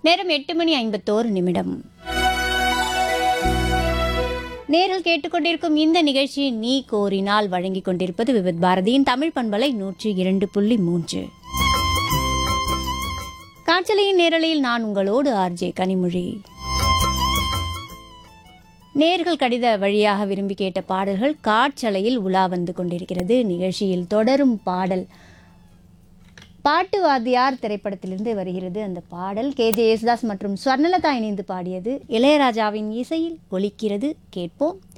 நேரம் எட்டு மணி ஐம்பத்தோரு நிமிடம் நேரில் கேட்டுக்கொண்டிருக்கும் இந்த நிகழ்ச்சி நீ கோரினால் வழங்கிக் கொண்டிருப்பது விவித் பாரதியின் தமிழ் பண்பலை நூற்றி இரண்டு புள்ளி மூன்று காற்றலையின் நேரலையில் நான் உங்களோடு ஆர்ஜே கனிமொழி நேர்கள் கடித வழியாக விரும்பி கேட்ட பாடல்கள் காற்றலையில் உலா வந்து கொண்டிருக்கிறது நிகழ்ச்சியில் தொடரும் பாடல் பாட்டு வாத்தியார் திரைப்படத்திலிருந்து வருகிறது அந்த பாடல் கே ஜே யேசுதாஸ் மற்றும் ஸ்வர்ணலதா இணைந்து பாடியது இளையராஜாவின் இசையில் ஒலிக்கிறது கேட்போம்